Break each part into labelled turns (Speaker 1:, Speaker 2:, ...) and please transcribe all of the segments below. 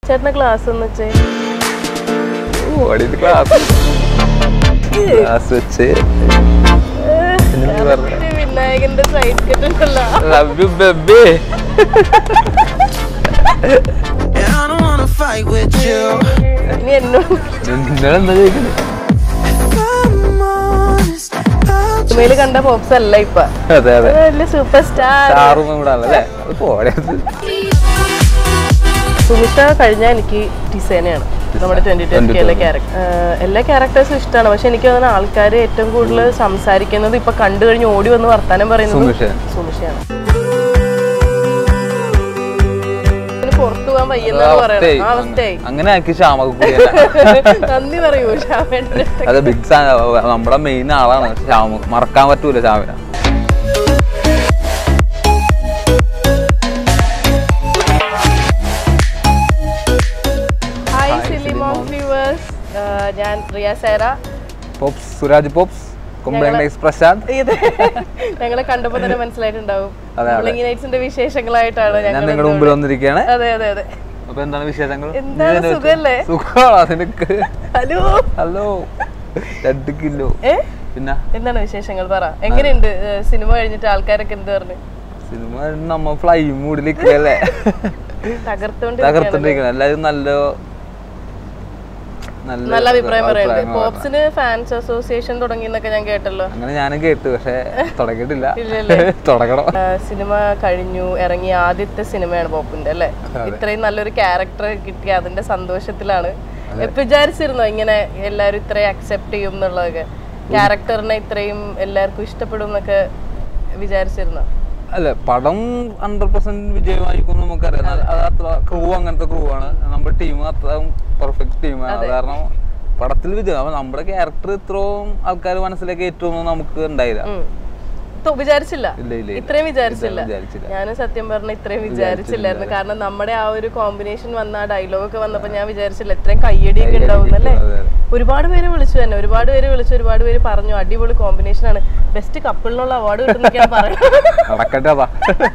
Speaker 1: ചേട്ടന്റെ ക്ലാസ് എന്ന് വെച്ചേ
Speaker 2: ഓടിയിട്ട് ക്ലാസ് ക്ലാസ് വെച്ച് എന്ത് പറഞ്ഞെ?
Speaker 1: മറ്റേ വിനായകന്റെ സൈഡ് കെട്ട് ഉണ്ടല്ലോ
Speaker 2: love you baby
Speaker 3: And I don't wanna fight with you.
Speaker 1: ഇനി എന്നോട്
Speaker 2: നിന്നോട് എന്താ ചോദിക്കുന്നത്
Speaker 3: I'm honest. I'll
Speaker 1: സിനിമയിൽ കണ്ട പോപ്സ് അല്ല ഇപ്പൊ
Speaker 2: അതെ അതെ
Speaker 1: അത് വലിയ സൂപ്പർ സ്റ്റാർ
Speaker 2: സ്റ്റാറും കൂടെ ആണല്ലേ അത് പോടെ
Speaker 1: സുമിഷ കഴിഞ്ഞാൽ എനിക്ക് ടിസേനയാണ് നമ്മുടെ ട്വന്റി ട്വന്റി എല്ലാ ക്യാരക്ടർ എല്ലാ ക്യാരക്ടേഴ്സും ഇഷ്ടമാണ് പക്ഷെ എനിക്ക് തോന്നുന്ന ആൾക്കാർ ഏറ്റവും കൂടുതൽ സംസാരിക്കുന്നത് ഇപ്പൊ കണ്ടു കഴിഞ്ഞ് ഓടി വന്ന് വർത്താനം പറയുന്നത്
Speaker 2: സുമിഷ
Speaker 1: സുമിഷയാണ് ഇതിന് പുറത്തു പോകാൻ വയ്യെന്നാണ് പറയണത് ആ അവസ്ഥയായി
Speaker 2: അങ്ങനെ ആക്കി ശ്യാമക്ക് കൂടിയല്ല
Speaker 1: നന്ദി പറയൂ ശ്യാമേട്ടൻ്റെ അടുത്ത്.
Speaker 2: അത് ബിഗ് സാ നമ്മുടെ മെയിൻ ആളാണ് ശ്യാമ് മറക്കാൻ പറ്റൂല ശ്യാമിനെ
Speaker 1: ഹായ് സിലിമോം വ്യൂവേഴ്സ് ഞാൻ റിയ സേറ
Speaker 2: പോപ്സ് സുരാജ് പോപ്സ് കുമ്പളങ്ങ എക്സ് പ്രശാന്ത്
Speaker 1: ഇത് ഞങ്ങളെ കണ്ടപ്പോൾ തന്നെ മനസ്സിലായിട്ടുണ്ടാവും
Speaker 2: അതെ, അതെ.
Speaker 1: കുമ്പളങ്ങി നൈറ്റ്സിന്റെ വിശേഷങ്ങളായിട്ടാണ്
Speaker 2: ഞാൻ
Speaker 1: ഞങ്ങൾ
Speaker 2: നിങ്ങളുടെ മുമ്പിൽ വന്നിരിക്കുകയാണ്
Speaker 1: അതെ അതെ അതെ
Speaker 2: അപ്പൊ എന്താണ് വിശേഷങ്ങൾ
Speaker 1: എന്താണ് സുഖല്ലേ?
Speaker 2: സുഖമാണോ നിനക്ക്
Speaker 1: ഹലോ
Speaker 2: ഹലോ രണ്ട് കിലോ
Speaker 1: ഏ
Speaker 2: പിന്നെ
Speaker 1: എന്താണ് വിശേഷങ്ങൾ പറ എങ്ങനെയുണ്ട് ഏ, സിനിമ കഴിഞ്ഞിട്ട് ആൾക്കാരൊക്കെ എന്ത് പറഞ്ഞു
Speaker 2: സിനിമ നമ്മ ഫ്ലൈ മൂഡിലിരിക്കല്ലേ
Speaker 1: തകർത്തോണ്ട്
Speaker 2: തകർത്തോണ്ടിരിക്കണം എല്ലാവരും നല്ല
Speaker 1: നല്ല അഭിപ്രായം പറയുന്നുണ്ട്
Speaker 2: അഭിപ്രായങ്ങൾ
Speaker 1: പോപ്സിന് ഫാൻസ് അസോസിയേഷൻ തുടങ്ങി എന്നൊക്കെ ഞാൻ കേട്ടല്ലോ
Speaker 2: അങ്ങനെ ഞാനും കേട്ടു പക്ഷെ തുടങ്ങിയിട്ടില്ല
Speaker 1: ഇല്ലല്ലേ?
Speaker 2: തുടങ്ങണം
Speaker 1: ആ, സിനിമ കഴിഞ്ഞു ഇറങ്ങിയ ആദ്യത്തെ സിനിമയാണ് പോപ്പിന്റെ അല്ലേ ഇത്രയും നല്ലൊരു ക്യാരക്ടർ കിട്ടി അതിന്റെ സന്തോഷത്തിലാണ് എപ്പോ വിചാരിച്ചിരുന്നോ ഇങ്ങനെ എല്ലാരും ഇത്രയും അക്സെപ്റ്റ് ചെയ്യും എന്നുള്ളതൊക്കെ ക്യാരക്ടറിനെ ഇത്രയും എല്ലാവർക്കും ഇഷ്ടപ്പെടും എന്നൊക്കെ വിചാരിച്ചിരുന്നോ
Speaker 2: അല്ല പടം ഹൺഡ്രഡ് പെർസെന്റ് വിജയമായിരിക്കും നമുക്കറിയാം അത് അത് അത്ര ക്രൂ അങ്ങനത്തെ ക്രൂ ആണ് നമ്മുടെ ടീം അത്ര പെർഫെക്റ്റ് ടീമാണ് അത് കാരണം പടത്തിൽ വിജയം അപ്പൊ നമ്മുടെ ക്യാരക്ടർ ഇത്രയും ആൾക്കാർ മനസ്സിലേക്ക് ഏറ്റവും നമുക്ക് ഉണ്ടായില്ല
Speaker 1: ഉം. തൊ- വിചാരിച്ചില്ല
Speaker 2: ഇല്ല ഇല്ല ഇല്ല.
Speaker 1: ഇത്രയും വിചാരിച്ചില്ല
Speaker 2: വിചാരിച്ചില്ല
Speaker 1: ഞാനും സത്യം പറഞ്ഞ ഇത്രയും വിചാരിച്ചില്ലായിരുന്നു കാരണം നമ്മുടെ ആ ഒരു കോമ്പിനേഷൻ വന്ന ആ ഡയലോഗ് ഒക്കെ വന്നപ്പോ ഞാൻ വിചാരിച്ചില്ല ഇത്രയും കയ്യടിയൊക്കെ ഉണ്ടാവും അല്ലേ
Speaker 2: അതെ, അതെ.
Speaker 1: ഒരുപാട് പേര് വിളിച്ചു തന്നെ ഒരുപാട് പേര് വിളിച്ചു ഒരുപാട് പേര് പറഞ്ഞു അടിപൊളി കോമ്പിനേഷൻ ആണ് ബെസ്റ്റ് കപ്പിളിനുള്ള അവാർഡ് കിട്ടുന്നൊക്കെയാണ് പറയുന്നത്
Speaker 2: നടക്കട്ടെ അതാ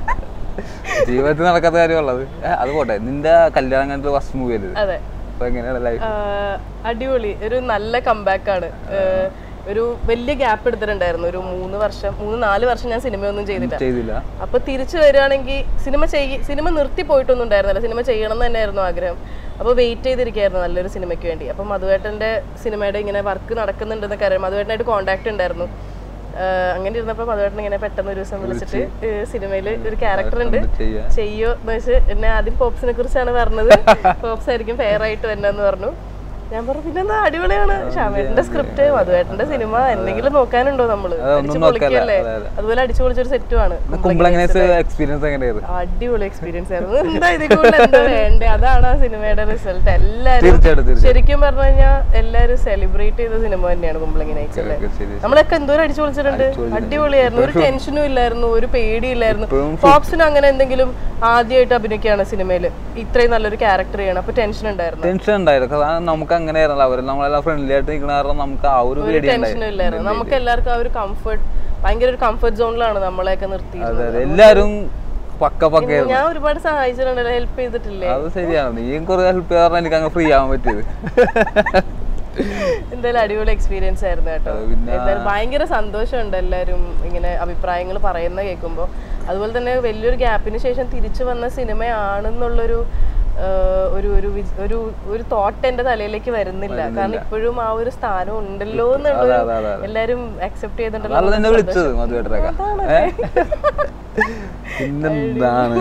Speaker 2: ജീവിതത്തിൽ നടക്കാത്ത കാര്യമുള്ളത് ഏ, അത് പോട്ടെ നിന്റെ കല്യാണം അങ്ങനത്തെ ഫസ്റ്റ് മൂവി അല്ലേ ഇത്?
Speaker 1: അതെ
Speaker 2: അപ്പൊ എങ്ങനെയാണ് ലൈഫ്
Speaker 1: ആഹ് അടിപൊളി ഒരു നല്ല കമ്പാക്ക് ആണ് ആഹ് ഒരു വലിയ ഗ്യാപ്പ് എടുത്തിട്ടുണ്ടായിരുന്നു ഒരു മൂന്ന് വർഷം മൂന്ന് നാല് വർഷം ഞാൻ സിനിമയൊന്നും ചെയ്തില്ല
Speaker 2: ചെയ്തില്ല
Speaker 1: അപ്പൊ തിരിച്ചു വരികയാണെങ്കിൽ സിനിമ ചെയ്യ സിനിമ നിർത്തി പോയിട്ടൊന്നും ഉണ്ടായിരുന്നില്ല സിനിമ ചെയ്യണം എന്ന് തന്നെയായിരുന്നു ആഗ്രഹം അപ്പോൾ വെയിറ്റ് ചെയ്തിരിക്കുകയായിരുന്നു നല്ലൊരു സിനിമയ്ക്ക് വേണ്ടി അപ്പം മധുവേട്ടൻ്റെ സിനിമയുടെ ഇങ്ങനെ വർക്ക് നടക്കുന്നുണ്ടെന്നൊക്കെ അറിയാം മധുവേട്ടനായിട്ട് കോൺടാക്ട് ഉണ്ടായിരുന്നു ആഹ് അങ്ങനെ ഇരുന്നപ്പോൾ മധുവേട്ടൻ ഇങ്ങനെ പെട്ടെന്ന് ഒരു ദിവസം വിളിച്ചിട്ട് സിനിമയിൽ ഒരു ക്യാരക്ടർ ഉണ്ട്
Speaker 2: ചെയ്യാ
Speaker 1: ചെയ്യോ എന്ന് വെച്ച് എന്നെ ആദ്യം പോപ്സിനെ കുറിച്ചാണ് പറഞ്ഞത് പോപ്സ് ആയിരിക്കും ഫെയർ ആയിട്ട് വരണമെന്ന് പറഞ്ഞു ഞാൻ പറഞ്ഞു പിന്നെന്താ അടിപൊളിയാണ് ഷാമേട്ടന്റെ സ്ക്രിപ്റ്റ് മധുവേട്ടന്റെ സിനിമ എന്തെങ്കിലും നോക്കാനുണ്ടോ നമ്മള്
Speaker 2: അതൊന്നും
Speaker 1: അടിച്ചു
Speaker 2: നോക്കാല്ല.
Speaker 1: പൊളിക്കല്ലേ
Speaker 2: അതെ, അതെ.
Speaker 1: അതുപോലെ അടിച്ചു പൊളിച്ചൊരു സെറ്റുമാണ്
Speaker 2: കുമ്പളങ്ങനെ എക്സ്പീരിയൻസ് എങ്ങനെയായിരുന്നു
Speaker 1: അടിപൊളി എക്സ്പീരിയൻസ് ആയിരുന്നു എന്താ ഇതിൽ കൂടുതൽ എന്താ വേണ്ടേ അതാണ് ആ സിനിമയുടെ റിസൾട്ട് എല്ലാരും
Speaker 2: തീർച്ചയായിട്ടും തീർച്ചയായിട്ടും
Speaker 1: ശരിക്കും പറഞ്ഞു കഴിഞ്ഞാൽ എല്ലാരും സെലിബ്രേറ്റ് ചെയ്ത സിനിമ തന്നെയാണ് കുമ്പളങ്ങി നൈറ്റ്സ് അല്ലേ
Speaker 2: ഒക്കെ ശരി
Speaker 1: നമ്മളൊക്കെ എന്തോരം അടിച്ചു പൊളിച്ചിട്ടുണ്ട് അടിപൊളിയായിരുന്നു ഒരു ടെൻഷനും ഇല്ലായിരുന്നു ഒരു പേടിയില്ലായിരുന്നു
Speaker 2: ഇപ്പോഴും
Speaker 1: ഫോക്സിന് അങ്ങനെ എന്തെങ്കിലും ആദ്യമായിട്ട് അഭിനയിക്കുകയാണ് സിനിമയിൽ ഇത്രയും നല്ലൊരു ക്യാരക്ടർ ചെയ്യണം അപ്പൊ ടെൻഷൻ ഉണ്ടായിരുന്നു
Speaker 2: ടെൻഷൻ ഉണ്ടായിരുന്നു കാരണം നമുക്ക് അങ്ങനെ ആയിരുന്നല്ലോ അവർ നമ്മളെല്ലാം ഫ്രണ്ട്ലി ആയിട്ട് നിൽക്കുന്ന കാരണം നമുക്ക് ആ ഒരു
Speaker 1: ഒരു
Speaker 2: പേടി
Speaker 1: ടെൻഷനും ഇല്ലായിരുന്നു നമുക്ക് എല്ലാവർക്കും ആ ഒരു കംഫർട്ട് ഭയങ്കര ഒരു കംഫർട്ട് സോണിലാണ് നമ്മളെയൊക്കെ നിർത്തിയിരുന്നത്
Speaker 2: അതെ അതെ എല്ലാരും പക്ക പക്കയായിരുന്നു
Speaker 1: ഞാൻ ഒരുപാട് സഹായിച്ചിട്ടുണ്ടല്ലോ ഹെൽപ്പ് ചെയ്തിട്ടില്ലേ
Speaker 2: അത് ശരിയാണ് നീയും കുറെ ഹെൽപ്പ് ചെയ്യാറ് എനിക്ക് അങ്ങ് ഫ്രീ ആവാൻ പറ്റിയത്
Speaker 1: എന്തായാലും അടിപൊളി എക്സ്പീരിയൻസ് ആയിരുന്നു കേട്ടോ
Speaker 2: അത് പിന്നെ-
Speaker 1: എന്തായാലും ഭയങ്കര സന്തോഷമുണ്ട് എല്ലാവരും ഇങ്ങനെ അഭിപ്രായങ്ങൾ പറയുന്ന കേൾക്കുമ്പോൾ അതുപോലെ തന്നെ വലിയൊരു ഗ്യാപ്പിന് ശേഷം തിരിച്ചു വന്ന സിനിമയാണെന്നുള്ളൊരു ആഹ്, ഒരു ഒരു വിച്- ഒരു ഒരു തോട്ട് എന്റെ തലയിലേക്ക് വരുന്നില്ല കാരണം ഇപ്പോഴും ആ ഒരു സ്ഥാനം ഉണ്ടല്ലോ എന്നുള്ളൊരു
Speaker 2: അതെ, അതെ, അതെ.
Speaker 1: എല്ലാരും അക്സെപ്റ്റ് ചെയ്തിട്ടുണ്ടല്ലോ
Speaker 2: അതല്ല തന്നെ വിളിച്ചത് മധുവേട്ടനൊക്കെ പിന്നെന്താണ്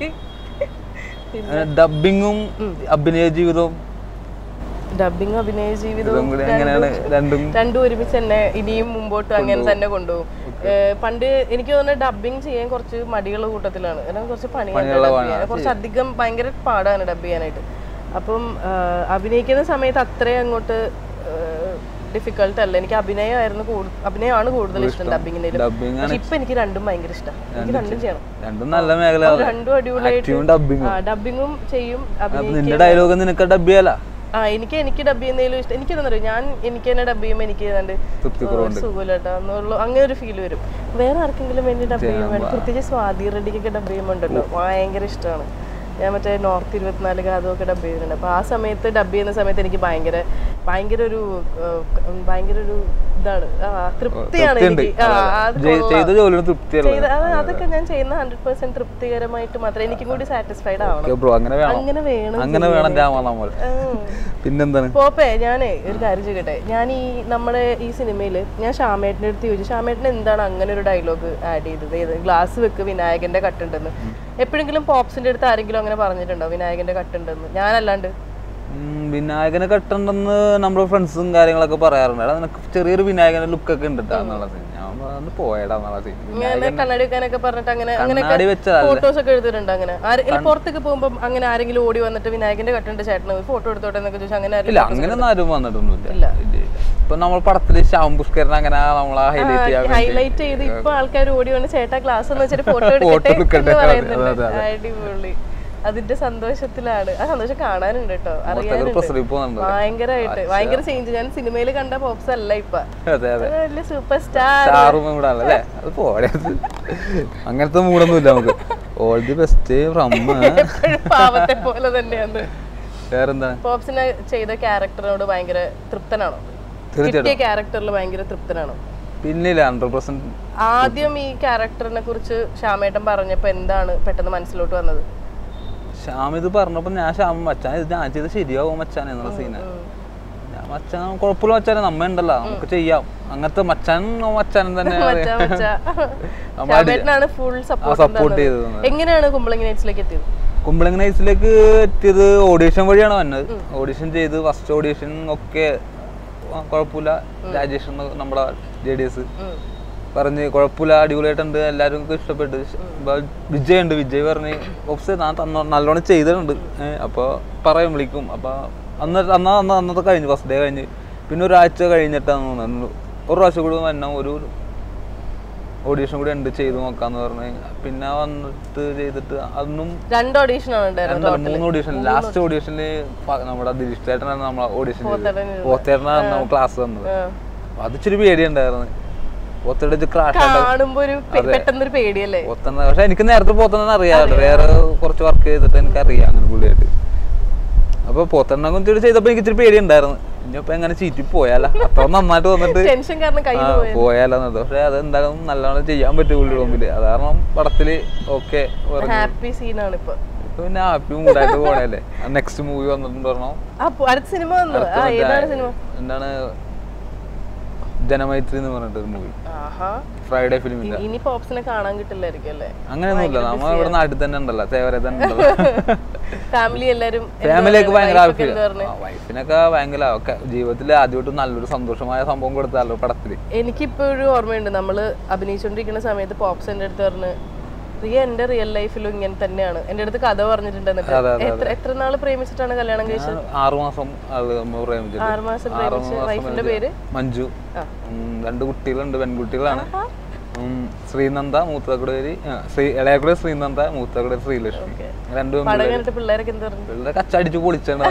Speaker 2: ഡബിങ്ങും അഭിനയ ജീവിതവും
Speaker 1: ഡബിങ് അഭിനയ
Speaker 2: ഇതും
Speaker 1: ജീവിതവും
Speaker 2: കൂടി എങ്ങനെയാണ് രണ്ടും
Speaker 1: രണ്ടും ഒരുമിച്ച് തന്നെ ഇനിയും മുമ്പോട്ട് അങ്ങനെ തന്നെ കൊണ്ടുപോകും ഏഹ് പണ്ട് എനിക്ക് തോന്നുന്നത് ഡബിങ് ചെയ്യാൻ കുറച്ച് മടിയുള്ള കൂട്ടത്തിലാണ് കാരണം കുറച്ച് പണിയാണ്
Speaker 2: പണിയുള്ള
Speaker 1: ഡബ്
Speaker 2: പണിയാണ്.
Speaker 1: ചെയ്യാൻ കുറച്ച് അധികം ഭയങ്കര പാടാണ് ഡബ് ചെയ്യാനായിട്ട് അപ്പം ആഹ് അഭിനയിക്കുന്ന സമയത്ത് അത്രയും അങ്ങോട്ട് ഡിഫിക്കൾട്ട് അല്ല എനിക്ക് അഭിനയമായിരുന്നു കൂടു- അഭിനയമാണ് കൂടുതൽ ഇഷ്ടം ഡബിങ്ങിനേലും
Speaker 2: ഡബിങ്
Speaker 1: പക്ഷെ ഇപ്പൊ എനിക്ക് രണ്ടും ഭയങ്കര ഇഷ്ടം എനിക്ക് രണ്ടും ചെയ്യണം
Speaker 2: രണ്ടും നല്ല മേഖല
Speaker 1: രണ്ടും അടിപൊളിയായിട്ട്
Speaker 2: ആക്ടിവും ഡബിങ്ങും
Speaker 1: ഡബിങ്ങും ചെയ്യും
Speaker 2: അപ്പൊ
Speaker 1: അഭിനയിക്കും
Speaker 2: നിന്റെ ഡയലോഗ് നിനക്ക് ഡബ് ചെയ്യാല
Speaker 1: ആ എനിക്ക് എനിക്ക് ഡബ് ചെയ്യുന്നതിലും ഇഷ്ടം എനിക്ക് എന്താ പറയുക ഞാൻ എനിക്ക് തന്നെ ഡബ് ചെയ്യുമ്പോൾ എനിക്ക് ഏതാണ്ട്
Speaker 2: തൃപ്തി
Speaker 1: ഒരു സുഖമില്ലാട്ടോ എന്നുള്ള അങ്ങനെ ഒരു ഫീൽ വരും വേറെ ആർക്കെങ്കിലും വേണ്ടി ഡബ് ചെയ്യുമ്പോൾ പ്രത്യേകിച്ച് സ്വാതി റെഡിക്കൊക്കെ ഡബ് ചെയ്യുമ്പോൾ ഉണ്ടല്ലോ ഭയങ്കര ഇഷ്ടമാണ് ഞാൻ മറ്റേ നോർത്ത് ഇരുപത്തിനാല് കാതുമൊക്കെ ഡബ് ചെയ്തിട്ടുണ്ട് അപ്പോൾ ആ സമയത്ത് ഡബ് ചെയ്യുന്ന സമയത്ത് എനിക്ക് ഭയങ്കര ഭയങ്കര ഒരു ഏഹ്, ഭയങ്കര ഒരു ഇതാണ് ആ, തൃപ്തിയാണ്
Speaker 2: തൃപ്തിയുണ്ട്.
Speaker 1: എനിക്ക് ആ, അത്
Speaker 2: ജെ-
Speaker 1: കൊള്ളാം.
Speaker 2: ചെയ്ത ജോലിയുടെ തൃപ്തിയല്ല
Speaker 1: ചെയ്ത അത് അതൊക്കെ ഞാൻ ചെയ്യുന്ന ഹൺഡ്രഡ് പെർസെന്റ് തൃപ്തികരമായിട്ട് മാത്രമേ എനിക്കും കൂടി സാറ്റിസ്ഫൈഡ് ആവണം
Speaker 2: ബ്രോ അങ്ങനെ വേണം
Speaker 1: അങ്ങനെ വേണം
Speaker 2: അങ്ങനെ വേണം രാമ നമ്മൾ
Speaker 1: ഉം.
Speaker 2: പിന്നെന്താണ്
Speaker 1: പോപ്പേ ഞാനേ ഒരു കാര്യം ചെയ്യട്ടെ ഞാൻ ഈ നമ്മുടെ ഈ സിനിമയിൽ ഞാൻ ഷാമേട്ടിന്റെ അടുത്ത് ചോദിച്ചു ഷാമേട്ടൻ എന്താണ് അങ്ങനെ ഒരു ഡയലോഗ് ആഡ് ചെയ്തത് ഏത് ഗ്ലാസ് വെക്ക് വിനായകന്റെ കട്ടുണ്ടെന്ന് എപ്പോഴെങ്കിലും പോപ്സിന്റെ അടുത്ത് ആരെങ്കിലും അങ്ങനെ പറഞ്ഞിട്ടുണ്ടോ വിനായകന്റെ കട്ടുണ്ടെന്ന് ഞാനല്ലാണ്ട്
Speaker 2: ഉം, വിനായകനെ കെട്ടണ്ടെന്ന് നമ്മുടെ ഫ്രണ്ട്സും കാര്യങ്ങളൊക്കെ പറയാറുണ്ട് എടാ നിനക്ക് ചെറിയൊരു വിനായകന്റെ ലുക്കൊക്കെ ഉണ്ട് ട്ടാ എന്നുള്ളത് ഞാൻ പറഞ്ഞു പോയടാ എന്നുള്ള scene.
Speaker 1: ഇങ്ങനെ കണ്ണാടി വെക്കാനൊക്കെ പറഞ്ഞിട്ട് അങ്ങനെ
Speaker 2: കണ്ണാടി
Speaker 1: അങ്ങനെയൊക്കെ
Speaker 2: വെച്ചതല്ല.
Speaker 1: ഫോട്ടോസ് ഒക്കെ എടുത്തിട്ടുണ്ട് അങ്ങനെ ആരെ- ഇല്ല, പുറത്തേക്ക് പോകുമ്പോൾ അങ്ങനെ ആരെങ്കിലും ഓടി വന്നിട്ട് വിനായകന്റെ കട്ടുണ്ട് ചേട്ടന് ഫോട്ടോ എടുത്തോട്ടെ എന്നൊക്കെ ചോദിച്ചാൽ അങ്ങനെ
Speaker 2: ഇല്ല
Speaker 1: ആരെങ്കിലും
Speaker 2: അങ്ങനെയൊന്നും ആരും വന്നിട്ടൊന്നുമില്ല
Speaker 1: ഇല്ല.
Speaker 2: ഇല്ല, ഇല്ല. ഇപ്പൊ നമ്മൾ പടത്തില് ശ്യാം പുഷ്കരൻ അങ്ങനെ നമ്മളെ ഹൈലൈറ്റ് ചെയ്യാൻ വേണ്ടി
Speaker 1: ഹൈലൈറ്റ് ചെയ്ത് ഇപ്പൊ ആൾക്കാർ ഓടി വന്ന് ചേട്ടാ ക്ലാസ് എന്ന് വെച്ചിട്ട് ഫോട്ടോ
Speaker 2: Photo
Speaker 1: എടുക്കട്ടെ
Speaker 2: എടുക്കട്ടെ.
Speaker 1: എന്ന്
Speaker 2: അതെ,
Speaker 1: പറയുന്നുണ്ട്
Speaker 2: അതെ,
Speaker 1: അടിപൊളി അതിന്റെ സന്തോഷത്തിലാണ് ആ സന്തോഷം കാണാനുണ്ട് കേട്ടോ അറിയാനുണ്ട്
Speaker 2: പ്രസരി പോകുന്നുണ്ട്
Speaker 1: ഭയങ്കരമായിട്ട് ഭയങ്കര ചേഞ്ച് ഞാൻ സിനിമയിൽ കണ്ട പോപ്സ് അല്ല ഇപ്പൊ
Speaker 2: അതെ അതെ
Speaker 1: അത് വലിയ സൂപ്പർ സ്റ്റാർ
Speaker 2: സ്റ്റാറും ഇവിടെ അല്ലേ അത് പോടെ അങ്ങനത്തെ മൂടൊന്നും ഇല്ല നമുക്ക് ഓൾ ദി ബെസ്റ്റ് ഫ്രം
Speaker 1: എപ്പോഴും പാവത്തെ പോലെ തന്നെയാണ്
Speaker 2: വേറെന്താണ്
Speaker 1: പോപ്സിനെ ചെയ്ത ക്യാരക്ടറിനോട് ഭയങ്കര തൃപ്തനാണോ കിട്ടിയ ക്യാരക്ടറിൽ ഭയങ്കര തൃപ്തനാണോ
Speaker 2: പിന്നില്ല ഹൺഡ്രഡ് പെർസെന്റ്
Speaker 1: ആദ്യം ഈ ക്യാരക്ടറിനെ കുറിച്ച് ശ്യാമേട്ടൻ പറഞ്ഞപ്പോ എന്താണ് പെട്ടെന്ന് മനസ്സിലോട്ട് വന്നത്
Speaker 2: ശ്യാം ഇത് പറഞ്ഞപ്പോ ഞാൻ ശ്യാം മച്ചാൻ ഇത് ഞാൻ ചെയ്ത് ശരിയാവും മച്ചാൻ എന്നുള്ള സീന ഞാൻ മച്ചാൻ കുഴപ്പമില്ല മച്ചാനെ നമ്മ ഉണ്ടല്ലോ നമുക്ക് ചെയ്യാം അങ്ങനത്തെ മച്ചാൻ മച്ചാൻ തന്നെ
Speaker 1: മച്ചാ, മച്ചാ.
Speaker 2: നമ്മൾ
Speaker 1: ശ്യാമേട്ടനാണ് ഫുൾ
Speaker 2: support
Speaker 1: സപ്പോർട്ട്
Speaker 2: ചെയ്തത് തന്നത്.
Speaker 1: എങ്ങനെയാണ് കുമ്പളങ്ങി നൈറ്റ്സിലേക്ക് എത്തിയത്
Speaker 2: കുമ്പളങ്ങ നൈറ്റ്സിലേക്ക് എത്തിയത് ഓഡീഷൻ വഴിയാണ് വന്നത് ഓഡീഷൻ ചെയ്ത് ഫസ്റ്റ് ഓഡീഷൻ ഒക്കെ ആ, കുഴപ്പമില്ല രാജേഷ് എന്ന് നമ്മുടെ ജെ ഡി എസ്
Speaker 1: ഉം.
Speaker 2: പറഞ്ഞ് കുഴപ്പമില്ല അടിപൊളിയായിട്ടുണ്ട് എല്ലാവരും ഇഷ്ടപ്പെട്ട് ഇപ്പൊ വിജയ് ഉണ്ട് വിജയ് പറഞ്ഞ് ഓപ്സ് ഞാൻ തന്ന നല്ലോണം ചെയ്തിട്ടുണ്ട് ഏഹ് അപ്പോൾ പറയും വിളിക്കും അപ്പോൾ അന്ന് അന്ന് അന്ന് അന്നത്തെ കഴിഞ്ഞ് ഫസ്റ്റ് ഡേ കഴിഞ്ഞ് പിന്നെ ഒരാഴ്ച കഴിഞ്ഞിട്ടാണ് തോന്നുന്നത് ഒരു പ്രാവശ്യം കൂടി വന്ന ഒരു ഓഡീഷൻ കൂടി ഉണ്ട് ചെയ്ത് നോക്കാന്ന് പറഞ്ഞ് പിന്നെ വന്നിട്ട് ചെയ്തിട്ട് അതൊന്നും
Speaker 1: രണ്ട് ഓഡീഷൻ ആണ് ഉണ്ടായിരുന്നത്
Speaker 2: രണ്ടല്ല മൂന്ന് ഓഡീഷൻ ലാസ്റ്റ് ഓഡീഷനിൽ നമ്മുടെ ദിലീഷ് ചേട്ടനാണ് നമ്മളെ ഓഡീഷൻ
Speaker 1: പോത്തേട്ടൻ ഇരുന്നത്.
Speaker 2: പോത്തേട്ടനാണ് നമ്മൾ ക്ലാസ് തന്നത്
Speaker 1: ആ.
Speaker 2: അപ്പൊ അത് ഇച്ചിരി പേടിയുണ്ടായിരുന്നു പോത്തേട്ട് ക്രാഷ്
Speaker 1: കാണുമ്പോ ഒരു പെ- പെട്ടെന്നൊരു പേടിയല്ലേ
Speaker 2: പോത്തന്ന പക്ഷെ എനിക്ക് നേരത്തെ പോത്തന്നെ അറിയാമല്ലോ വേറെ കുറച്ച് വർക്ക് ചെയ്തിട്ട് എനിക്ക് അറിയാം അങ്ങനെ പുള്ളിയായിട്ട് അപ്പൊ പോത്തണ്ണ കുറിച്ചിട്ട് ചെയ്തപ്പോ എനിക്ക് ഇച്ചിരി പേടിയുണ്ടായിരുന്നു ഇനിയിപ്പോ എങ്ങനെ ചീറ്റി പോയാലോ അത്ര നന്നായിട്ട് വന്നിട്ട്
Speaker 1: ടെൻഷൻ കാരണം കയ്യിൽ
Speaker 2: ആ, പോയാലോ എന്നത് പക്ഷെ അത് എന്തായാലും നല്ലോണം ചെയ്യാൻ പറ്റും പുള്ളിയുടെ മുമ്പില് അത് കാരണം പടത്തില് ഓക്കെ
Speaker 1: ഹാപ്പി സീനാണ് ഇപ്പൊ
Speaker 2: ഇപ്പൊ പിന്നെ ഹാപ്പി മൂഡായിട്ട് പോണല്ലേ നെക്സ്റ്റ് മൂവി വന്നിട്ടുണ്ട് പറഞ്ഞോ
Speaker 1: ആ പു- അടുത്ത സിനിമ വന്നു ആ ഏതാണ് സിനിമ
Speaker 2: എന്താണ് ജനമൈത്രി എന്ന് പറഞ്ഞിട്ട് ഒരു മൂവി
Speaker 1: ആഹാ
Speaker 2: ഫ്രൈഡേ ഫിലിമിന്റെ
Speaker 1: ഇനി പോപ്സിനെ കാണാൻ കിട്ടില്ലായിരിക്കും അല്ലേ
Speaker 2: അങ്ങനെയൊന്നുമില്ല നമ്മ ഇവിടെ നാട്ടിൽ തന്നെ ഉണ്ടല്ലോ തേവരെ തന്നെ ഉണ്ടല്ലോ
Speaker 1: ഫാമിലി എല്ലാരും
Speaker 2: ഫാമിലിയൊക്കെ ഭയങ്കര
Speaker 1: wife ഒക്കെ എന്ത് പറഞ്ഞു?
Speaker 2: വൈഫിനൊക്കെ ഭയങ്കര ഒക്കെ ജീവിതത്തിൽ ആദ്യമായിട്ട് നല്ലൊരു സന്തോഷമായ സംഭവം കൊടുത്താലോ പടത്തില്
Speaker 1: എനിക്കിപ്പോ ഒരു ഓർമ്മയുണ്ട് നമ്മള് അഭിനയിച്ചുകൊണ്ടിരിക്കുന്ന സമയത്ത് പോപ്സ് എന്റെ അടുത്ത് പറഞ്ഞ് റിയ എന്റെ റിയൽ ലൈഫിലും ഇങ്ങനെ തന്നെയാണ് എന്റെ അടുത്ത് കഥ പറഞ്ഞിട്ടുണ്ട് എന്നിട്ട്
Speaker 2: അതെ, അതെ,
Speaker 1: എത്ര എത്ര നാള് പ്രേമിച്ചിട്ടാണ് കല്യാണം കഴിച്ചത്
Speaker 2: ഞാൻ ആറുമാസം ആള് നമ്മൾ പ്രേമിച്ചിട്ട്
Speaker 1: ആറ് മാസം
Speaker 2: ആറ്
Speaker 1: പ്രേമിച്ച്
Speaker 2: മാസം
Speaker 1: വൈഫിന്റെ
Speaker 2: പ്രേമിച്ച്.
Speaker 1: പേര്
Speaker 2: മഞ്ജു
Speaker 1: ആ.
Speaker 2: ഉം, രണ്ട് കുട്ടികളുണ്ട് പെൺകുട്ടികളാണ് ഉം, ശ്രീനന്ദ മൂത്തക്കുടേരി ശ്രീ ഇളയക്കുടി ശ്രീനന്ദ മൂത്തക്കുടി ശ്രീലക്ഷ്മി രണ്ട്
Speaker 1: പടം കണ്ടിട്ട് പിള്ളേരൊക്കെ എന്ത് പറഞ്ഞു
Speaker 2: പിള്ളേരെ കച്ചടിച്ച് പൊളിച്ചാണ്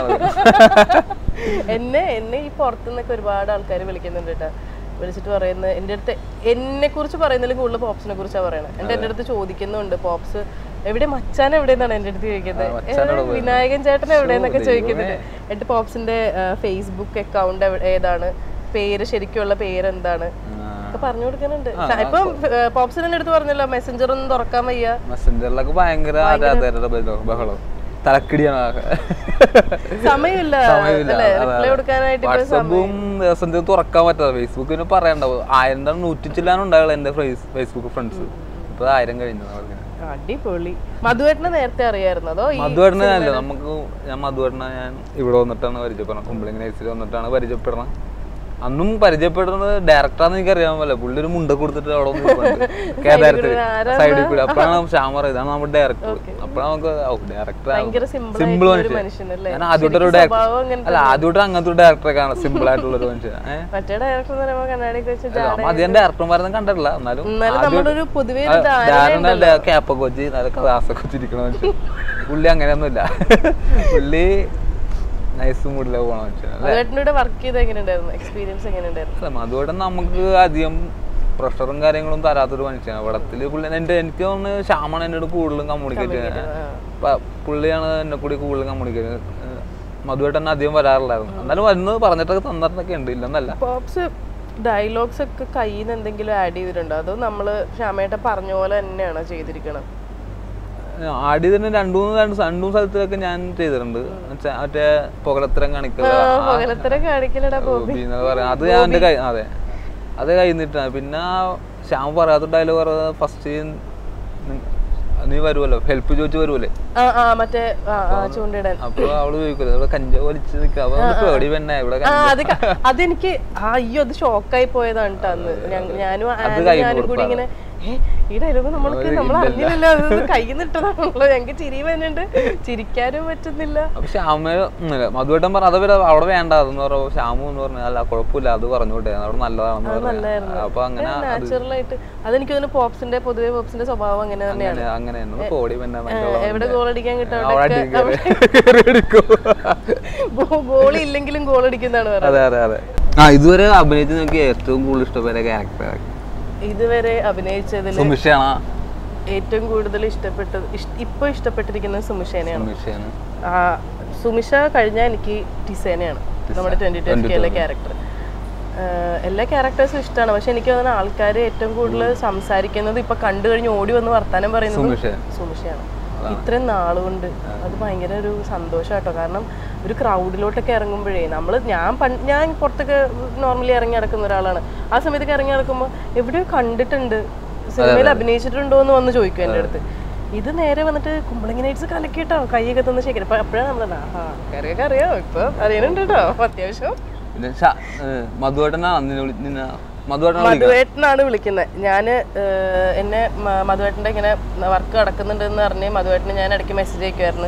Speaker 1: എന്നെ എന്നെ ഈ പുറത്തുനിന്നൊക്കെ ഒരുപാട് ആൾക്കാർ വിളിക്കുന്നുണ്ട് കേട്ടോ വിളിച്ചിട്ട് പറയുന്നത് എൻ്റെ അടുത്ത് എന്നെ കുറിച്ച് പറയുന്നതിൽ കൂടുതൽ പോപ്സിനെ കുറിച്ചാണ് പറയണത് എൻ്റെ എൻ്റെ അടുത്ത് ചോദിക്കുന്നുണ്ട് പോപ്സ് എവിടെ മച്ചാൻ എവിടെയെന്നാണ് എൻ്റെ അടുത്ത് ചോദിക്കുന്നത്
Speaker 2: മച്ചാനോട്
Speaker 1: ഏ, വിനായകൻ ചേട്ടൻ എവിടെയെന്നൊക്കെ ചോദിക്കുന്നുണ്ട് എൻ്റെ പോപ്സിന്റെ ഫേസ്ബുക്ക് അക്കൗണ്ട് ഏതാണ് പേര് ശരിക്കുള്ള പേര് എന്താണ് ഒക്കെ പറഞ്ഞു കൊടുക്കുന്നുണ്ട് ഇപ്പം പോപ്സിനെ എൻ്റെ അടുത്ത് പറഞ്ഞല്ലോ മെസ്സഞ്ചർ ഒന്നും തുറക്കാൻ വയ്യ
Speaker 2: മെസ്സഞ്ചറിലൊക്കെ ഭയങ്കര ആരാധകരുടെ ബഹളം- ബഹളം തലക്കിടിയാണ് ആകെ.
Speaker 1: സമയമില്ല
Speaker 2: സമയമില്ല.
Speaker 1: അല്ലേ
Speaker 2: അതെ,
Speaker 1: റിപ്ലൈ
Speaker 2: അതെ.
Speaker 1: കൊടുക്കാനായിട്ട് ഇപ്പൊ
Speaker 2: വാട്സപ്പും മെസ്സഞ്ചർ തുറക്കാൻ പറ്റാതെ ഫേസ്ബുക്കിന് പറയണ്ടാവും ആയിരം നൂറ്റി ചില്ലാനും ഉണ്ടാവുള്ളൂ എന്റെ ഫേസ്ബുക്ക് ഫ്രണ്ട്സ് ഇപ്പൊ ആയിരം കഴിഞ്ഞു അവർക്ക്
Speaker 1: അടിപൊളി മധുവേട്ടനെ നേരത്തെ അറിയായിരുന്നു അതോ ഈ
Speaker 2: മധുവേട്ടനെ അല്ല നമുക്ക് ഞാൻ മധുവേട്ടനെ ഞാൻ ഇവിടെ വന്നിട്ടാണ് പരിചയപ്പെടണം കുമ്പളിങ് നൈസിൽ വന്നിട്ടാണ് പരിചയപ്പെടണം അന്നും പരിചയപ്പെടുന്നത് ഡയറക്ടറാന്ന് എനിക്ക് അറിയാൻ പോലെ പുള്ളി ഒരു മുണ്ട കൊടുത്തിട്ട് അവിടെ ഒന്ന് നിൽപ്പുണ്ട്. കേദാരത്തിൽ
Speaker 1: ആരാ?
Speaker 2: സൈഡിൽ കൂടി അപ്പോഴാണ് ശ്യാമറ ഇതാണ് നമ്മുടെ ഡയറക്ടർ അപ്പോഴാണ് നമുക്ക് ഡയറക്ടർ
Speaker 1: ഭയങ്കര simple
Speaker 2: സിമ്പിൾ
Speaker 1: ആയിട്ടുള്ള ഒരു
Speaker 2: മനുഷ്യൻ
Speaker 1: മനുഷ്യനല്ലേ?
Speaker 2: ഞാൻ ആദ്യമായിട്ടൊരു
Speaker 1: ശരിക്കും
Speaker 2: ഡയറക്ടർ
Speaker 1: സ്വഭാവം അങ്ങനത്തെ
Speaker 2: അല്ല ആദ്യമായിട്ട് അങ്ങനത്തെ ഒരു ഡയറക്ടറെ കാണാം സിമ്പിൾ ആയിട്ടുള്ള ഒരു മനുഷ്യൻ ഏഹ്
Speaker 1: മറ്റേ ഡയറക്ടർ എന്ന് പറയുമ്പോൾ കണ്ണാടിയൊക്കെ വെച്ച് ജാട-
Speaker 2: അധികം ഡയറക്ടർമാരൊന്നും കണ്ടിട്ടില്ല എന്നാലും
Speaker 1: എന്നാലും നമ്മുടെ ഒരു പൊതുവേ ഒരു ധാരണ
Speaker 2: ധാരണ ക്യാപ്പൊക്കെ വെച്ച് നല്ല ക്ലാസ്സൊക്കെ വെച്ചിരിക്കണ മനുഷ്യൻ പുള്ളി അങ്ങനെയൊന്നുമില്ല പുള്ളി നൈസ് മൂഡിലെ പോണ മനുഷ്യൻ അല്ലേ
Speaker 1: മധുവേട്ടനോട് വർക്ക് ചെയ്ത് എങ്ങനെ ഉണ്ടായിരുന്നു എക്സ്പീരിയൻസ് എങ്ങനെ ഉണ്ടായിരുന്നു
Speaker 2: അല്ല, അതുകൊണ്ട് നമുക്ക് അധികം പ്രഷറും കാര്യങ്ങളും തരാത്തൊരു മനുഷ്യനാണ് പടത്തില് പുള്ളി എൻ്റെ എനിക്ക് തോന്നുന്നു ശ്യാമാണ് എന്നോട് കൂടുതലും കമ്മ്യൂണിക്കേറ്റ് ചെയ്യുന്നത് പുള്ളിയാണ് എന്നെ കൂടി കൂടുതലും കമ്മ്യൂണിക്കേറ്റ് മധുവായിട്ട് തന്നെ അധികം വരാറില്ലായിരുന്നു എന്നാലും വരുന്നത് പറഞ്ഞിട്ടൊക്കെ തന്നിട്ടൊക്കെ ഉണ്ട് ഇല്ലെന്നല്ല
Speaker 1: പോപ്സ് ഡയലോഗ്സ് ഒക്കെ കയ്യിൽ നിന്ന് എന്തെങ്കിലും ആഡ് ചെയ്തിട്ടുണ്ടോ അതോ നമ്മള് ശ്യാമേട്ട പറഞ്ഞ പോലെ തന്നെയാണോ ചെയ്തിരിക്കണം
Speaker 2: ആടി തന്നെ രണ്ടു മൂന്ന് രണ്ട് രണ്ടു മൂന്ന് സ്ഥലത്തൊക്കെ ഞാൻ ചെയ്തിട്ടുണ്ട് എന്നുവെച്ചാ മറ്റേ പുകലത്തരം കാണിക്കുക
Speaker 1: പകലത്തരം കാണിക്കലടാ ബോബി
Speaker 2: ബോബി പറയാം അത് ഞാൻ എൻ്റെ കൈ അതെ അത് കഴിഞ്ഞിട്ടാണ് പിന്നെ ആ ശ്യാം പറയാത്ത ഡയലോഗ് പറയുന്നത് ഫസ്റ്റ് നീ വരുമല്ലോ ഹെൽപ്പ് ചോദിച്ചു വരുമല്ലേ
Speaker 1: ആ ആ മറ്റേ ആ ആ ചൂണ്ടിടാൻ
Speaker 2: അപ്പൊ അവള് ചോദിക്കുമല്ലോ ഇവിടെ കഞ്ച വലിച്ച് നിൽക്കുക അപ്പൊ ഒന്ന് പേടി പെണ്ണ ഇവിടെ
Speaker 1: ആ
Speaker 2: കഞ്ച-
Speaker 1: അത് ക- അതെനിക്ക് ആ അയ്യോ അത് ഷോക്കായി പോയതാണ് ട്ടോ അന്ന് ഞങ്ങ- ഞാനും ആനും
Speaker 2: കൈ
Speaker 1: ഞാനും കൂടി ഇങ്ങനെ "ഏ, ഈ ഡയലോഗ് നമ്മൾക്ക് നമ്മൾ അറിഞ്ഞില്ലല്ലോ അത് കയ്യിൽ നിട്ടതാണല്ലോ ഞങ്ങൾക്ക് ചിരി വരുന്നുണ്ട് ചിരിക്കാനും പറ്റുന്നില്ല
Speaker 2: അപ്പൊ ശ്യാമ മധുവേട്ടൻ പറഞ്ഞ അത് വരെ അവിടെ വേണ്ട അതെന്ന് പറയുമ്പോ ശ്യാമു എന്ന് പറഞ്ഞാൽ അല്ല കുഴപ്പമില്ല അത് പറഞ്ഞോട്ടെ അവിടെ നല്ലതാണെന്ന് പറഞ്ഞു
Speaker 1: നല്ലതായിരുന്നു
Speaker 2: അപ്പൊ അങ്ങനെ അത്
Speaker 1: നാച്ചുറൽ ആയിട്ട് അതെനിക്ക് തോന്നുന്നു പോപ്സിന്റെ പൊതുവെ പോപ്സിന്റെ സ്വഭാവം അങ്ങനെ തന്നെയാണ്
Speaker 2: അങ്ങനെ അങ്ങനെ കോടി പിന്നെ
Speaker 1: എവിടെ ഗോൾ അടിക്കാൻ കിട്ടാൻ
Speaker 2: അവിടെ എടുക്കും
Speaker 1: ഗോൾ ഇല്ലെങ്കിലും ഗോൾ അടിക്കുന്നതാണ് പറയുന്നത്
Speaker 2: അതെ അതെ അതെ ആ ഇതുവരെ അഭിനയിച്ച് നോക്കി ഏറ്റവും കൂടുതൽ ഇഷ്ടപ്പെട്ട ക്യാരക്ടർ
Speaker 1: ഇതുവരെ അഭിനയിച്ചതിൽ
Speaker 2: സുമിഷയാണ്
Speaker 1: ഏറ്റവും കൂടുതൽ ഇഷ്ടപ്പെട്ടത് ഇഷ്- ഇപ്പൊ ഇഷ്ടപ്പെട്ടിരിക്കുന്നത് സുമിഷേനെയാണ്
Speaker 2: സുമിഷയാണ്
Speaker 1: ആ, സുമിഷ കഴിഞ്ഞാൽ എനിക്ക് ടിസേനയാണ് നമ്മുടെ ട്വന്റി ട്വന്റി കെയിലെ ക്യാരക്ടർ എല്ലാ ക്യാരക്ടേഴ്സും ഇഷ്ടമാണ് പക്ഷെ എനിക്ക് തോന്നുന്ന ആൾക്കാർ ഏറ്റവും കൂടുതൽ സംസാരിക്കുന്നത് ഇപ്പൊ കണ്ടു കഴിഞ്ഞ് ഓടി വന്ന് വർത്താനം പറയുന്നത്
Speaker 2: സുമിഷ
Speaker 1: സുമിഷയാണ് ഇത്രയും നാളുകൊണ്ട് അത് ഭയങ്കര ഒരു സന്തോഷമാട്ടോ കാരണം ഒരു ക്രൗഡിലോട്ടൊക്കെ ഇറങ്ങുമ്പോഴേ നമ്മൾ ഞാൻ പണ്ട് ഞാൻ പുറത്തൊക്കെ നോർമലി ഇറങ്ങി നടക്കുന്ന ഒരാളാണ് ആ സമയത്തൊക്കെ ഇറങ്ങി നടക്കുമ്പോൾ എവിടെയോ കണ്ടിട്ടുണ്ട് സിനിമയിൽ അഭിനയിച്ചിട്ടുണ്ടോ എന്ന് വന്ന് ചോദിക്കും എൻ്റെ അടുത്ത് ഇത് നേരെ വന്നിട്ട് കുമ്പളങ്ങി നൈറ്റ്സ് കലക്കിട്ടോ കൈയൊക്കെ തന്ന് ശേഖരം അപ്പൊ അപ്പോഴാണ് നമ്മൾ ആഹാ കറിയൊക്കെ അറിയാം ഇപ്പൊ അറിയുന്നുണ്ട് കേട്ടോ അത്യാവശ്യം
Speaker 2: പിന്നെ ഷ- ഏഹ് മധുവേട്ടനാ നിന്നെ വിളി നിന്നെ മധുവേട്ടനാ വിളിക്കുക
Speaker 1: മധുവേട്ടനാണ് വിളിക്കുന്നത് ഞാൻ എന്നെ മ- മധുവേട്ടൻ്റെ ഇങ്ങനെ വർക്ക് നടക്കുന്നുണ്ട് എന്ന് പറഞ്ഞ് മധുവേട്ടന് ഞാൻ ഇടയ്ക്ക് മെസ്സേജ് അയക്കുമായിരുന്നു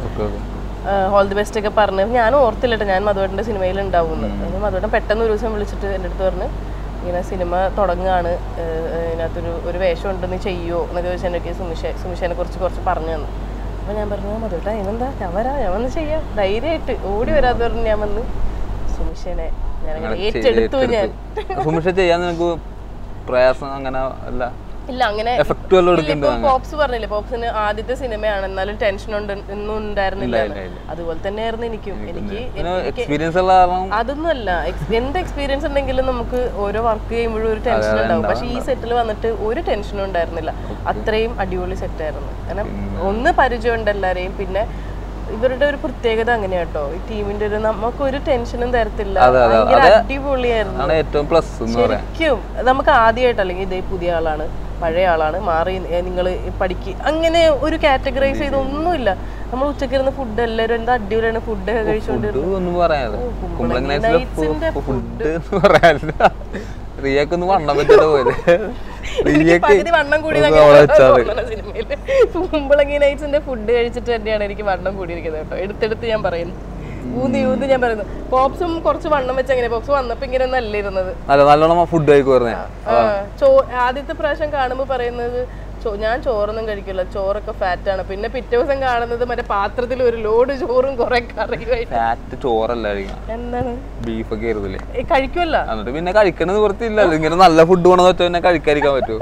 Speaker 1: ഓൾ ദി ബെസ്റ്റ് ഒക്കെ പറഞ്ഞ് ഞാൻ ഓർത്തില്ലട്ടോ ഞാൻ മധുവേട്ടൻ്റെ സിനിമയിൽ ഉണ്ടാവുമെന്ന് അതിന് മധുവേട്ടൻ പെട്ടെന്ന് ഒരു ദിവസം വിളിച്ചിട്ട് എൻ്റെ അടുത്ത് പറഞ്ഞ് ഇങ്ങനെ സിനിമ തുടങ്ങുകയാണ് ഏഹ്, ഏഹ്, ഇതിനകത്തൊരു ഒരു വേഷം ഉണ്ട് നീ ചെയ്യുമോ എന്നൊക്കെ ചോദിച്ചാൽ എനിക്ക് സുമിഷ സുമിഷേനെ കുറിച്ച് കുറച്ച് പറഞ്ഞു തന്നു അപ്പോൾ ഞാൻ പറഞ്ഞു മധുവേട്ടാ അതിനെന്താ ഞാൻ വരാം ഞാൻ വന്ന് ചെയ്യാം ധൈര്യമായിട്ട് ഓടി വരാതെ പറഞ്ഞ് ഞാൻ വന്ന് സുമിഷേനെ ഞാൻ ഏറ്റെടുത്തു ഞാൻ
Speaker 2: സുമിഷ ചെയ്യാൻ നിനക്ക് പ്രയാസം അങ്ങനെ അല്ല
Speaker 1: ഇല്ല അങ്ങനെ
Speaker 2: എഫക്റ്റ് വല്ലതും
Speaker 1: ഇല്ല,
Speaker 2: എടുക്കണ്ടോ
Speaker 1: ഇപ്പൊ പോപ്സ് പറഞ്ഞില്ലേ പോപ്സിന് ആദ്യത്തെ സിനിമയാണ് എന്നാലും ടെൻഷൻ ഉണ്ട് ഒന്നും ഉണ്ടായിരുന്നില്ല
Speaker 2: ഇല്ല, ഇല്ല.
Speaker 1: അതുപോലെ തന്നെയായിരുന്നു എനിക്കും എനിക്ക് എനിക്ക്
Speaker 2: എക്സ്പീരിയൻസ് ഉള്ള കാരണം
Speaker 1: അതൊന്നുമല്ല എക്സ്- എന്ത് എക്സ്പീരിയൻസ് ഉണ്ടെങ്കിലും നമുക്ക് ഓരോ വർക്ക് ചെയ്യുമ്പോഴും ഒരു ടെൻഷൻ ഉണ്ടാവും പക്ഷെ ഈ സെറ്റിൽ വന്നിട്ട് ഒരു ടെൻഷനും ഉണ്ടായിരുന്നില്ല അത്രയും അടിപൊളി സെറ്റായിരുന്നു കാരണം ഒന്ന് പരിചയമുണ്ട് എല്ലാരെയും പിന്നെ ഇവരുടെ ഒരു പ്രത്യേകത അങ്ങനെയാട്ടോ ഈ ടീമിന്റെ ഒരു നമുക്ക് ഒരു ടെൻഷനും തരത്തില്ല
Speaker 2: അതെ, അതെ,
Speaker 1: ഭയങ്കര
Speaker 2: അത്
Speaker 1: അടിപൊളിയായിരുന്നു
Speaker 2: ആണ് ഏറ്റവും പ്ലസ് എന്ന് പറയാം
Speaker 1: ശരിക്കും നമുക്ക് ആദ്യമായിട്ട് അല്ലെങ്കിൽ ഇതേ പുതിയ ആളാണ് പഴയ ആളാണ് മാറി നിങ്ങൾ പഠിക്ക് അങ്ങനെ ഒരു കാറ്റഗറൈസ് ചെയ്തൊന്നുമില്ല നമ്മൾ ഉച്ചക്ക് ഇരുന്ന് ഫുഡ് എല്ലാവരും എന്താ അടിപൊളിയാണ് ഫുഡ് ഒക്കെ കഴിച്ചുകൊണ്ട്
Speaker 2: ഫുഡ് ഒന്നും പറയാതെ
Speaker 1: കുമ്പളങ്ങി
Speaker 2: കുമ്പളങ്ങി
Speaker 1: നൈറ്റ്സിന്റെ
Speaker 2: ഫുഡ് എന്ന് പറയാനില്ല റിയക്ക് ഒന്ന് വണ്ണം വെച്ചിട്ട് പോലെ
Speaker 1: എനിക്ക്
Speaker 2: റിയക്ക്
Speaker 1: പകുതി വണ്ണം കൂടി
Speaker 2: ഒന്ന് അവിടെ വെച്ചാൽ
Speaker 1: സിനിമയില് കുമ്പളങ്ങി നൈറ്റ്സിന്റെ ഫുഡ് കഴിച്ചിട്ട് തന്നെയാണ് എനിക്ക് വണ്ണം കൂടിയിരിക്കുന്നത് കേട്ടോ എടുത്തെടുത്ത് ഞാൻ പറയുന്നു ഊന്നി ഊന്നി ഞാൻ പറയുന്നു പോപ്സും കുറച്ച് വണ്ണം വെച്ച് എങ്ങനെ പോപ്സ് വന്നപ്പോ ഇങ്ങനെ ഒന്നും അല്ല ഇരുന്നത്
Speaker 2: നല്ല നല്ലോണം ഫുഡ് കഴിക്കുമായിരുന്നേ
Speaker 1: ആ, ചോ ആദ്യത്തെ പ്രാവശ്യം കാണുമ്പോൾ പറയുന്നത് ചോ- ഞാൻ ചോറൊന്നും കഴിക്കില്ല ചോറൊക്കെ ഫാറ്റ് ആണ് പിന്നെ പിറ്റേ ദിവസം കാണുന്നത് മറ്റേ പാത്രത്തിൽ ഒരു ലോഡ് ചോറും കുറെ കറിയുമായിട്ട്
Speaker 2: ഫാറ്റ് ചോറല്ല കഴിക്കണം
Speaker 1: എന്താണ്
Speaker 2: ബീഫൊക്കെ ആയിരുന്നില്ലേ
Speaker 1: ഏ, കഴിക്കുമല്ല
Speaker 2: എന്നിട്ട് പിന്നെ കഴിക്കണത് നിവൃത്തിയില്ലല്ലോ ഇങ്ങനെ നല്ല ഫുഡ് വേണമെന്ന് വെച്ചാൽ പിന്നെ കഴിക്കാതിരിക്കാൻ പറ്റുമോ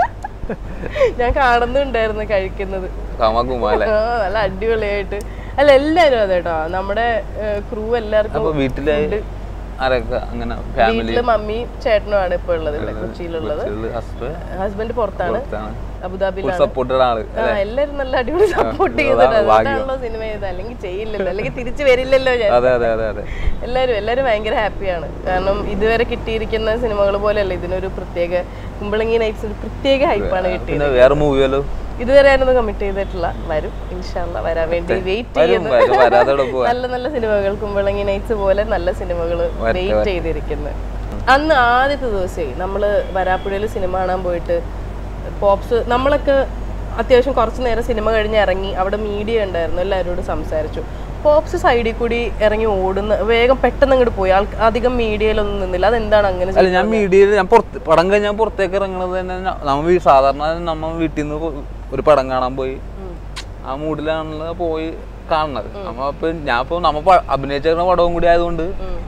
Speaker 1: ഞാൻ കാണുന്നുണ്ടായിരുന്നു കഴിക്കുന്നത്
Speaker 2: കാമാക്കുമ്പോ അല്ലേ
Speaker 1: ആ, നല്ല അടിപൊളിയായിട്ട് അല്ല എല്ലാരും അതെ കേട്ടോ നമ്മുടെ ക്രൂ എല്ലാവർക്കും
Speaker 2: അപ്പൊ വീട്ടില് ആരൊക്കെ അങ്ങനെ ഫാമിലി
Speaker 1: വീട്ടില് മമ്മിയും ചേട്ടനുമാണ് ഇപ്പൊ ഉള്ളത് ഇവിടെ കൊച്ചിയിലുള്ളത്
Speaker 2: ഹസ്ബൻഡ്
Speaker 1: ഹസ്ബൻഡ് പുറത്താണ് അബുദാബിയിലാണ്
Speaker 2: സപ്പോർട്ടഡ് ആള്
Speaker 1: ആ എല്ലാരും നല്ല അടിപൊളി സപ്പോർട്ട് ചെയ്യുന്നുണ്ട് അതുകൊണ്ടാണല്ലോ സിനിമ ചെയ്തത് അല്ലെങ്കിൽ ചെയ്യില്ലല്ലോ അല്ലെങ്കിൽ തിരിച്ചു വരില്ലല്ലോ ഞാൻ
Speaker 2: അതെ അതെ അതെ അതെ
Speaker 1: എല്ലാരും എല്ലാരും ഭയങ്കര ഹാപ്പിയാണ് കാരണം ഇതുവരെ കിട്ടിയിരിക്കുന്ന സിനിമകൾ പോലെയല്ല ഇതിനൊരു പ്രത്യേക കുമ്പളങ്ങി നൈറ്റ്സ് ഒരു പ്രത്യേക ഹൈപ്പാണ് കിട്ടിയത്
Speaker 2: പിന്നെ വേറെ മൂവിയല്ലോ
Speaker 1: ഇതുവരെ ഞാനൊന്നും കമ്മിറ്റ് ചെയ്തിട്ടില്ല വരും ഇൻഷാല്ല വരാൻ വേണ്ടി വെയിറ്റ്
Speaker 2: വരും
Speaker 1: ചെയ്യുന്നു
Speaker 2: വരും വരാതെ ഇവിടെ പോവാ
Speaker 1: നല്ല നല്ല സിനിമകൾ കുമ്പളങ്ങി നൈറ്റ്സ് പോലെ നല്ല സിനിമകൾ വെയിറ്റ് ചെയ്തിരിക്കുന്നത് അന്ന് ആദ്യത്തെ ദിവസേ നമ്മള് വരാപ്പുഴയിൽ സിനിമ കാണാൻ പോയിട്ട് പോപ്സ് നമ്മളൊക്കെ അത്യാവശ്യം കുറച്ച് നേരം സിനിമ കഴിഞ്ഞ് ഇറങ്ങി അവിടെ മീഡിയ ഉണ്ടായിരുന്നു എല്ലാവരോടും സംസാരിച്ചു പോപ്സ് സൈഡിൽ കൂടി ഇറങ്ങി ഓടുന്ന വേഗം പെട്ടെന്ന് അങ്ങോട്ട് പോയി ആൾ അധികം മീഡിയയിലൊന്നും നിന്നില്ല അതെന്താണ് അങ്ങനെ
Speaker 2: അല്ല ഞാൻ മീഡിയയിൽ ഞാൻ പുറത്ത് പടം കഴിഞ്ഞാൽ പുറത്തേക്ക് ഇറങ്ങണത് തന്നെ ന- നമ്മ വീ- സാധാരണ നമ്മ വീട്ടിൽ നിന്ന് ഒരു പടം കാണാൻ പോയി ആ മൂഡിലാണല്ലോ പോയി കാണുന്നത് നമ്മ ഇപ്പൊ ഞാൻ ഇപ്പൊ നമ്മ പ- അഭിനയിച്ചിരുന്ന പടവും കൂടി ആയതുകൊണ്ട്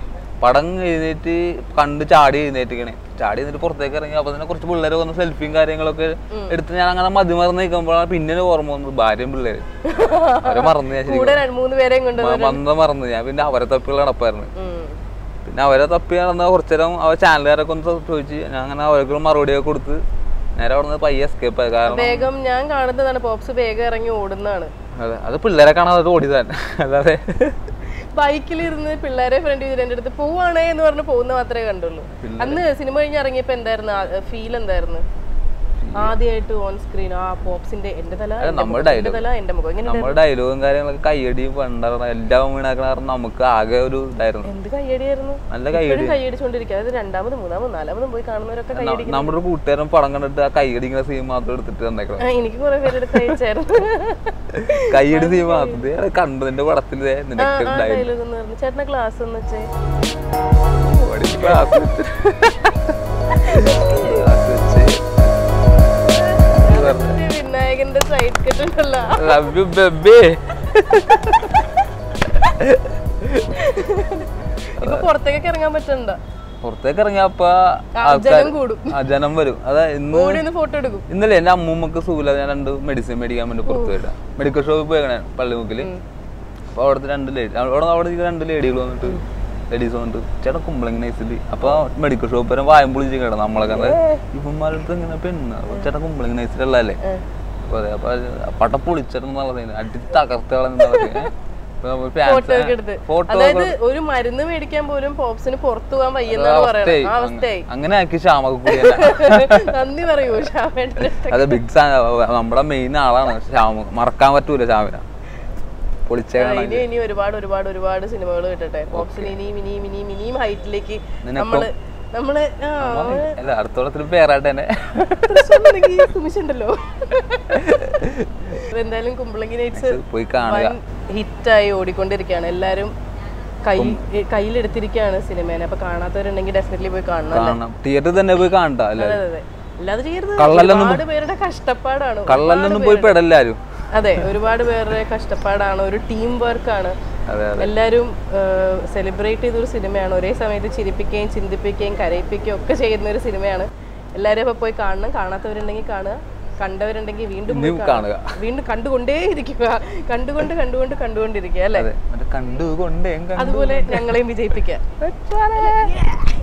Speaker 2: പടം എഴുന്നേറ്റ് കണ്ട് ചാടി എഴുന്നേറ്റിക്കണേ ചാടി എഴുന്നേറ്റ് പുറത്തേക്ക് ഇറങ്ങി അപ്പൊ തന്നെ കുറച്ച് പിള്ളേർ വന്ന് സെൽഫിയും കാര്യങ്ങളൊക്കെ എടുത്ത് ഞാൻ അങ്ങനെ മതിമറന്ന് നിൽക്കുമ്പോഴാണ് പിന്നെ ഓർമ്മ വന്നത് ഭാര്യയും പിള്ളേര് അവരെ മറന്നു ഞാൻ ശരിക്കും
Speaker 1: കൂടെ രണ്ട് മൂന്ന് പേരെയും കൊണ്ട്
Speaker 2: മ- വന്ന മറന്നു ഞാൻ പിന്നെ അവരെ തപ്പികൾ നടപ്പായിരുന്നു
Speaker 1: ഉം.
Speaker 2: പിന്നെ അവരെ തപ്പി നടന്ന കുറച്ചു നേരം അവർ ചാനലുകാരൊക്കെ ഒന്ന് ചോദിച്ച് ഞാൻ അങ്ങനെ അവർക്ക് മറുപടിയൊക്കെ കൊടുത്ത് നേരെ അവിടെ നിന്ന് പയ്യെ എസ്കേപ്പ് ആയി കാരണം
Speaker 1: വേഗം ഞാൻ കാണുന്നതാണ് പോപ്സ് വേഗം ഇറങ്ങി ഓടുന്നതാണ്
Speaker 2: അതെ അത് പിള്ളേരെ കാണാതെ ഓടിയതാണ് അല്ലാതെ
Speaker 1: ബൈക്കിലിരുന്ന് പിള്ളേരെ ഫ്രണ്ട് ചെയ്തിട്ട് എൻ്റെ അടുത്ത് പോവാണേ എന്ന് പറഞ്ഞ് പോകുന്ന മാത്രമേ കണ്ടുള്ളൂ അന്ന് സിനിമ കഴിഞ്ഞ് ഇറങ്ങിയപ്പോ എന്തായിരുന്നു ഫീൽ എന്തായിരുന്നു ആദ്യമായിട്ട് ഓൺ സ്ക്രീൻ ആ പോപ്സിന്റെ എന്റെ തല
Speaker 2: അത്
Speaker 1: എന്റെ
Speaker 2: നമ്മുടെ
Speaker 1: മുഖം, എന്റെ
Speaker 2: dialogue.
Speaker 1: തല എന്റെ മുഖം ഇങ്ങനെ
Speaker 2: നമ്മുടെ ഡയലോഗും കാര്യങ്ങളൊക്കെ കയ്യടിയും പണ്ടാണ് എല്ലാം വീണാക്കണ കാരണം നമുക്ക് ആകെ ഒരു ഇതായിരുന്നു
Speaker 1: എന്ത് കയ്യടിയായിരുന്നു
Speaker 2: നല്ല കയ്യടി
Speaker 1: ഇപ്പോഴും കയ്യടിച്ചോണ്ടിരിക്കുക അതായത് രണ്ടാമത് മൂന്നാമത് നാലാമതും പോയി കാണുന്നവരൊക്കെ
Speaker 2: ന-
Speaker 1: കയ്യടി
Speaker 2: നമ്മുടെ ഒരു കൂട്ടുകാരൻ പടം കണ്ടിട്ട് ആ കയ്യടിക്കുന്ന സീൻ മാത്രം എടുത്തിട്ട് തന്നേക്കണം
Speaker 1: ആ, എനിക്ക് കുറെ പേരെടുത്ത് അയച്ചായിരുന്നു
Speaker 2: കയ്യടി സീൻ മാത്രം ദേ അത് കണ്ടു നിന്റെ പടത്തിൽ ദേ
Speaker 1: ആ
Speaker 2: നിനക്ക്
Speaker 1: ആ
Speaker 2: ഉണ്ടായിരുന്നു
Speaker 1: ഡയലോഗ് എന്ന് പറഞ്ഞു ചേട്ടന്റെ ക്ലാസ് എന്ന് വെച്ചേ
Speaker 2: ഓടി class വെച്ച്. Class വെച്ച്.
Speaker 1: മറ്റേ വിനായകന്റെ സൈഡ് കെട്ടുണ്ടല്ലോ
Speaker 2: Love you, baby.
Speaker 1: ഇപ്പൊ പുറത്തേക്കൊക്കെ ഇറങ്ങാൻ പറ്റണ്ട
Speaker 2: പുറത്തേക്ക് ഇറങ്ങിയപ്പോ
Speaker 1: ആ, ജനം കൂടും.
Speaker 2: ആ ജനം വരും അതാ ഇന്ന്
Speaker 1: ഓടി ഒന്ന് ഫോട്ടോ എടുക്കും
Speaker 2: ഇന്നലെ എന്റെ അമ്മൂമ്മക്ക് സുഖമില്ല ഞാൻ രണ്ട് മെഡിസിൻ മേടിക്കാൻ വേണ്ടി പുറത്ത് പോയിട്ടാ മെഡിക്കൽ ഷോപ്പിൽ പോയണേ പള്ളിമുക്കില് അപ്പൊ അവിടുത്തെ രണ്ട് ലേഡി അവിടെ അവിടെ ഇരിക്കുന്ന രണ്ട് ലേഡികൾ വന്നിട്ട് ലേഡീസ് വന്നിട്ട് ചേട്ടാ കുമ്പളങ്ങി നൈസില് അപ്പൊ മെഡിക്കൽ ഷോപ്പ് വരെ വായം പൊളിച്ച് കിടന്നു നമ്മളെ കണ്ട് ഇവന്മാരുടെ ഇങ്ങനെ പെണ്ണ് അപ്പൊ ചേട്ടാ കുമ്പളങ്ങി നൈസിലല്ലേ അപ്പൊ അതെ അപ്പൊ പട്ട പൊളിച്ചിരുന്നുള്ളത് അടി തകർത്ത്
Speaker 1: ഫോട്ടോ ഒക്കെ എടുത്ത്
Speaker 2: ഫോട്ടോ
Speaker 1: അതായത് ഒരു മരുന്ന് മേടിക്കാൻ പോലും പോപ്സിന് പുറത്തു പോകാൻ വയ്യെന്നാണ് പറയണത് ആ അവസ്ഥയായി
Speaker 2: അങ്ങനെ ആക്കി ശ്യാമൊക്കെ കൂടിയല്ല
Speaker 1: നന്ദി പറയൂ ഷാമേട്ടന്റെ
Speaker 2: അത് ബിഗ് സാ നമ്മുടെ മെയിൻ ആളാണ് ശ്യാമ് മറക്കാൻ പറ്റൂല ശ്യാമിനെ പൊളിച്ചേക്കണം
Speaker 1: ഇനി ഇനി ഒരുപാട് ഒരുപാട് ഒരുപാട് സിനിമകൾ കിട്ടട്ടെ പോപ്സിന് ഇനിയും ഇനിയും ഇനിയും ഇനിയും ഹൈറ്റിലേക്ക്
Speaker 2: നിനക്കും?
Speaker 1: നമ്മള് നമ്മള് ആ
Speaker 2: അല്ല അടുത്തോളത്തിൽ പേരായിട്ട് തന്നെ
Speaker 1: തൃശ്ശൂരിലേക്ക് സുമിഷുണ്ടല്ലോ എന്തായാലും കുമ്പളങ്ങി നൈറ്റ്സ്
Speaker 2: പോയി കാണുക
Speaker 1: ഹിറ്റായി ഓടിക്കൊണ്ടിരിക്കുകയാണ് എല്ലാരും കൈ കയ്യിലെടുത്തിരിക്കുകയാണ് സിനിമേനെ അപ്പൊ കാണാത്തവരുണ്ടെങ്കിൽ ഡെഫിനറ്റ്ലി പോയി കാണണം അല്ലേ?
Speaker 2: കാണണം തിയേറ്ററിൽ തന്നെ പോയി കാണണ്ട അല്ലേ
Speaker 1: അതെ അതെ അല്ലാതെ ചെയ്യരുത്
Speaker 2: കള്ളല്ലൊന്നും
Speaker 1: ഒരുപാട് പേരുടെ കഷ്ടപ്പാടാണ്
Speaker 2: കള്ളല്ലൊന്നും പോയി പെടല്ലാരും
Speaker 1: അതെ ഒരുപാട് പേരുടെ കഷ്ടപ്പാടാണ് ഒരു ടീം വർക്കാണ്
Speaker 2: അതെ
Speaker 1: എല്ലാവരും സെലിബ്രേറ്റ് ചെയ്തൊരു സിനിമയാണ് ഒരേ സമയത്ത് ചിരിപ്പിക്കുകയും ചിന്തിപ്പിക്കുകയും കരയിപ്പിക്കുകയും ഒക്കെ ചെയ്യുന്ന ഒരു സിനിമയാണ് എല്ലാവരും അപ്പോൾ പോയി കാണണം കാണാത്തവരുണ്ടെങ്കിൽ കാണുക കണ്ടവരുണ്ടെങ്കിൽ വീണ്ടും പോയി
Speaker 2: ഇനിയും
Speaker 1: കാണുക.
Speaker 2: കാണുക
Speaker 1: വീണ്ടും കണ്ടുകൊണ്ടേ ഇരിക്കുക കണ്ടുകൊണ്ട് കണ്ടുകൊണ്ട് കണ്ടുകൊണ്ടിരിക്കുക അല്ലേ
Speaker 2: അതെ മറ്റേ കണ്ടുകൊണ്ടേ കണ്ടു
Speaker 1: അതുപോലെ ഞങ്ങളെയും വിജയിപ്പിക്കുക